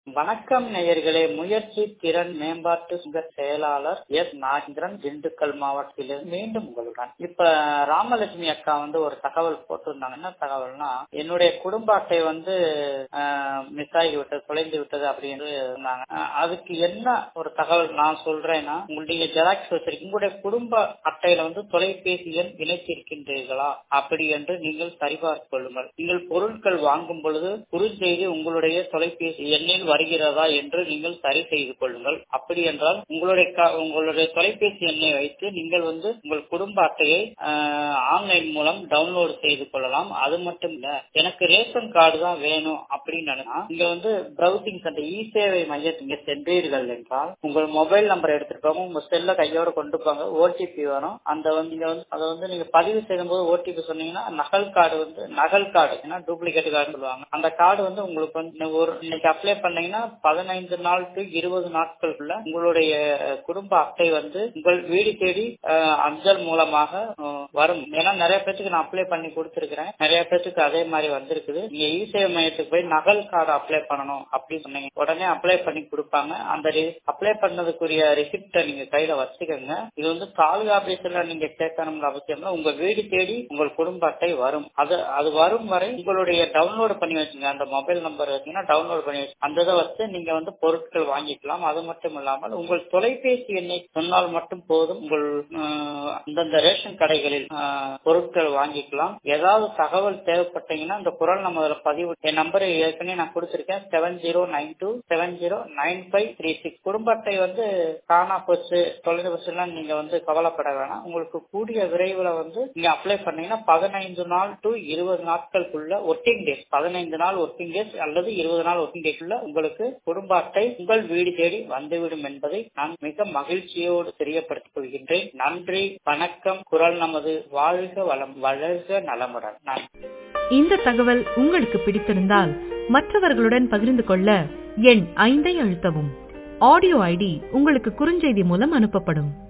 வணக்கம் நேயர்களே முயற்சி திறன் மேம்பாட்டு சங்க செயலாளர் எஸ் நாகேந்திரன் திண்டுக்கல் மாவட்டத்திலிருந்து மீண்டும் உங்களுடன் இப்ப ராமலட்சுமி அக்கா வந்து ஒரு தகவல் போட்டிருந்தாங்க என்ன தகவல்னா என்னுடைய குடும்ப அட்டை வந்து மிஸ் ஆகி விட்டது தொலைந்து விட்டது அப்படின்னு இருந்தாங்க அஹ் அதுக்கு என்ன ஒரு தகவல் நான் சொல்றேன்னா உங்களுக்கு நீங்க ஜெராக்ஸ் வச்சிருக்கீங்க உங்களுடைய குடும்ப அட்டையில வந்து தொலைபேசி எண் இணைத்திருக்கின்றீர்களா அப்படி என்று நீங்கள் சரிபார்த்து கொள்ளுங்கள் நீங்கள் பொருட்கள் வாங்கும் பொழுது குறுஞ்செய்தி உங்களுடைய தொலைபேசி எண்ணில் வருகிறதா என்று நீங்கள் சரி செய்து கொள்ளுங்கள் அப்படி என்றால் உங்களுடைய க- உங்களுடைய தொலைபேசி எண்ணை வைத்து நீங்கள் வந்து உங்கள் குடும்ப அட்டையை ஆன்லைன் மூலம் டவுன்லோட் செய்து கொள்ளலாம் அது மட்டும் இல்ல எனக்கு ரேஷன் கார்டு தான் வேணும் அப்படின்னு நினைச்சா இங்க வந்து பிரவுசிங் சென்டர் இ சேவை மையத்துக்கு சென்றீர்கள் என்றால் உங்கள் மொபைல் நம்பர் எடுத்துட்டு போங்க உங்க செல்ல கையோட கொண்டு போங்க ஓடிபி வரும் அந்த வந்து நீங்க வந்து அதை வந்து நீங்க பதிவு செய்யும் போது ஓடிபி சொன்னீங்கன்னா நகல் கார்டு வந்து நகல் கார்டு ஏன்னா டூப்ளிகேட் கார்டு சொல்லுவாங்க அந்த கார்டு வந்து உங்களுக்கு வந்து இன்னும் ஒரு இன்னைக்கு அப்ளை பண்ணீங்கன்னா பதினைந்து நாள் டு இருபது நாட்களுக்குள்ள உங்களுடைய குடும்ப அட்டை வந்து உங்கள் வீடு தேடி அஹ், அஞ்சல் மூலமாக அஹ், வரும் ஏன்னா நிறைய பேத்துக்கு நான் அப்ளை பண்ணி கொடுத்துருக்கிறேன் நிறைய பேத்துக்கு அதே மாதிரி வந்திருக்குது நீங்க இ சேவை மையத்துக்கு போய் நகல் கார்டு அப்ளை பண்ணணும் அப்படின்னு சொன்னீங்க உடனே அப்ளை பண்ணி கொடுப்பாங்க அந்த அப்ளை பண்ணதுக்குரிய ரெசிப்ட நீங்க கையில வச்சுக்கோங்க இது வந்து தாலுகா ஆபீஸ்ல நீங்க கேட்கணும்னு அவசியம் இல்லை உங்க வீடு தேடி உங்கள் குடும்ப அட்டை வரும் அது அது வரும் வரை உங்களுடைய டவுன்லோட் பண்ணி வச்சுங்க அந்த மொபைல் நம்பர் வச்சீங்கன்னா டவுன்லோட் பண்ணி வச்சு அந்த இதை வச்சு நீங்க வந்து பொருட்கள் வாங்கிக்கலாம் அது மட்டும் இல்லாமல் உங்கள் தொலைபேசி எண்ணை சொன்னால் மட்டும் போதும் உங்கள் அஹ், அந்தந்த ரேஷன் கடைகளில் அஹ், பொருட்கள் வாங்கிக்கலாம் ஏதாவது தகவல் தேவைப்பட்டீங்கன்னா இந்த குரல் நம்ம அதுல பதிவு என் நம்பர் ஏற்கனவே நான் கொடுத்திருக்கேன் seven zero nine two seven zero nine five three six குடும்ப அட்டை வந்து காணா போச்சு தொலைந்து போச்சுலாம் நீங்க வந்து கவலைப்பட வேணாம் உங்களுக்கு கூடிய விரைவில் வந்து நீங்க அப்ளை பண்ணீங்கன்னா பதினைந்து நாள் டு இருபது நாட்களுக்குள்ள ஒர்க்கிங் டேஸ் பதினைந்து நாள் ஒர்க்கிங் டேஸ் அல்லது இருபது நாள் ஒர்க்கிங் டேஸ்க்குள்ள உங்களுக்கு குடும்ப அட்டை உங்கள் வீடு தேடி வந்துவிடும் என்பதை நான் மிக மகிழ்ச்சியோடு தெரியப்படுத்திக் கொள்கின்றேன் நன்றி வணக்கம் குரல் நமது வாழ்க வளம் வளர்க நலமுடன் நன்றி இந்த தகவல் உங்களுக்கு பிடித்திருந்தால் மற்றவர்களுடன் பகிர்ந்து கொள்ள எண் ஐந்தை அழுத்தவும் ஆடியோ ஐடி உங்களுக்கு குறுஞ்செய்தி மூலம் அனுப்பப்படும்